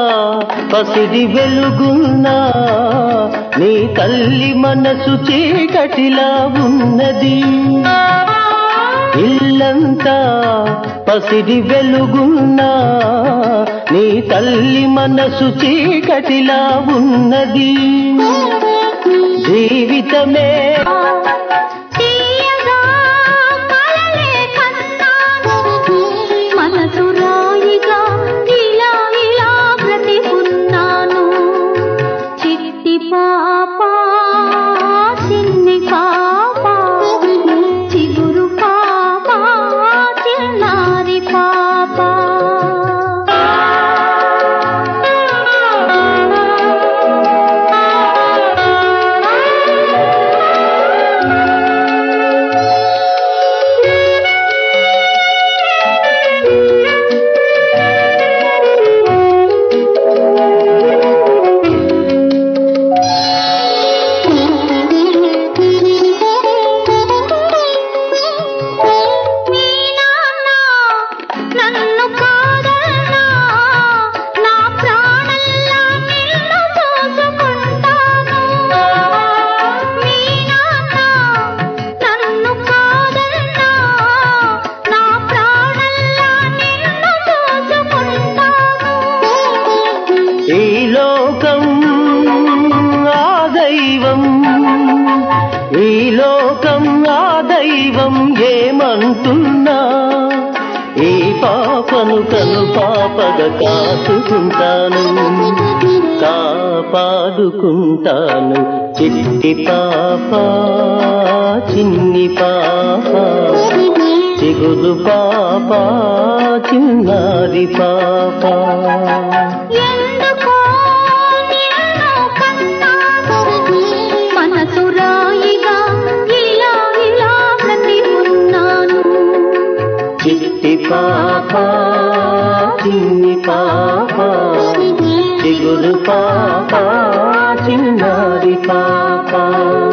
పసిడి వెలుగున్నా నీ తల్లి మనసు చీకటిలా ఉన్నది ఇల్లంతా పసిడి వెలుగున్నా నీ తల్లి మనసు చీకటిలా ఉన్నది జీవితమే తీయగా కలలే కన్నాను మనసు రాయిగా ఇలా ఇలా బ్రతికున్నాను చిట్టి పాప చిన్ని పాప చిగురు పాప చిన్నారి పాప మీ నాన్న నన్ను కాదన్నా నా ప్రాణంలా నిన్ను చూసుకుంటాను మీ నాన్న నన్ను కాదన్నా నా ప్రాణంలా నిన్ను చూసుకుంటాను ఈ లోకం ఆ దైవం ఈ లోకం ఆ దైవం ఏమంటున్నా ఈ పాపను కను పాపగా కాచుకుంటాను కాపాడుకుంటాను చిట్టి పాప చిన్ని పాప చిగురు పాప చిన్నారి పాప ఎందుకో నిన్ను కన్నాను మనసు రాయిగా ఇలా ఇలా బ్రతి ఉన్నాను చిట్టి పాప చిన్ని పాప చిగురు పాప చిన్నారి పాప